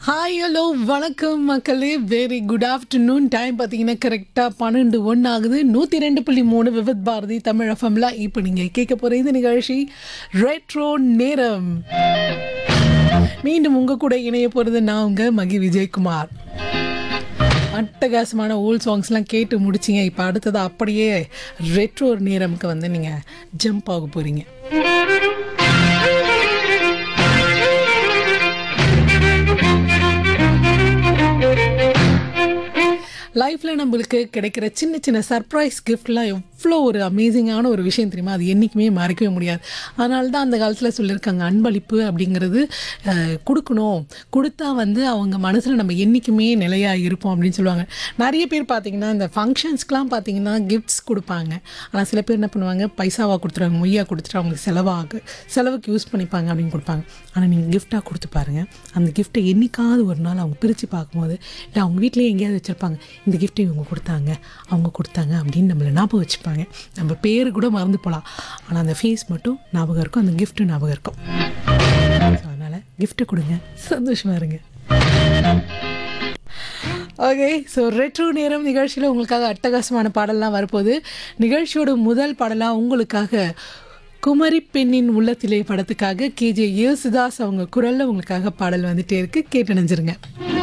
hi hello வணக்கம் மக்களே very good afternoon time பார்த்தீங்கன்னா கரெக்டாக பன்னெண்டு ஒன்று ஆகுது நூற்றி ரெண்டு புள்ளி மூணு விவித் பாரதி தமிழ் எஃப்எம்ல இப்போ நீங்கள் கேட்க போகிற இந்த நிகழ்ச்சி ரெட்ரோ நேரம் மீண்டும் உங்கள் கூட இணைய போகிறது நான் உங்கள் மகி விஜயகுமார் அட்டகாசமான ஓல்ட் சாங்ஸ்லாம் கேட்டு முடிச்சிங்க இப்போ அடுத்தது அப்படியே ரெட்ரோ நேரமுக்கு வந்து நீங்கள் ஜம்ப் ஆக போகிறீங்க லைஃப்பில் நம்மளுக்கு கிடைக்கிற சின்ன சின்ன சர்ப்ரைஸ் கிஃப்ட்லாம் எவ்வளோ ஒரு அமேசிங்கான ஒரு விஷயம் தெரியுமா அது என்றைக்குமே மறக்கவே முடியாது அதனால தான் அந்த காலத்தில் சொல்லியிருக்காங்க அன்பளிப்பு அப்படிங்கிறது அஹ், கொடுக்கணும் கொடுத்தா வந்து அவங்க மனசில் நம்ம என்றைக்குமே நிலையாக இருப்போம் அப்படின்னு சொல்லுவாங்க நிறைய பேர் பார்த்தீங்கன்னா இந்த ஃபங்க்ஷன்ஸ்க்கெலாம் பார்த்தீங்கன்னா கிஃப்ட்ஸ் கொடுப்பாங்க ஆனால் சில பேர் என்ன பண்ணுவாங்க பைசாவாக கொடுத்துருவாங்க மொய்யாக கொடுத்துட்டு அவங்களுக்கு செலவாக செலவுக்கு யூஸ் பண்ணிப்பாங்க அப்படின்னு கொடுப்பாங்க ஆனால் நீங்கள் கிஃப்டாக கொடுத்து பாருங்கள் அந்த கிஃப்ட்டை என்னைக்காவது ஒரு நாள் அவங்க பிரித்து பார்க்கும்போது இல்லை அவங்க வீட்லேயே எங்கேயாவது வச்சுருப்பாங்க இந்த கிஃப்ட்டை இவங்க கொடுத்தாங்க அவங்க கொடுத்தாங்க அப்படின்னு நம்மளை ஞாபகம் வச்சுப்பாங்க நம்ம பேர் கூட மறந்து போகலாம் ஆனால் அந்த ஃபேஸ் மட்டும் ஞாபகம் இருக்கும் அந்த gift ஞாபகம் இருக்கும் ஸோ அதனால் கிஃப்ட்டை கொடுங்க சந்தோஷமாக இருங்க ஓகே ஸோ ரெட்ரோ நேரம் நிகழ்ச்சியில் உங்களுக்காக அட்டகாசமான பாடல்லாம் வரப்போகுது நிகழ்ச்சியோட முதல் பாடலாக உங்களுக்காக குமரி பெண்ணின் உள்ளத்திலே படத்துக்காக கேஜே யேசுதாஸ் அவங்க குரலில் உங்களுக்காக பாடல் வந்துட்டே இருக்கு கேட்டு நினைஞ்சிருங்க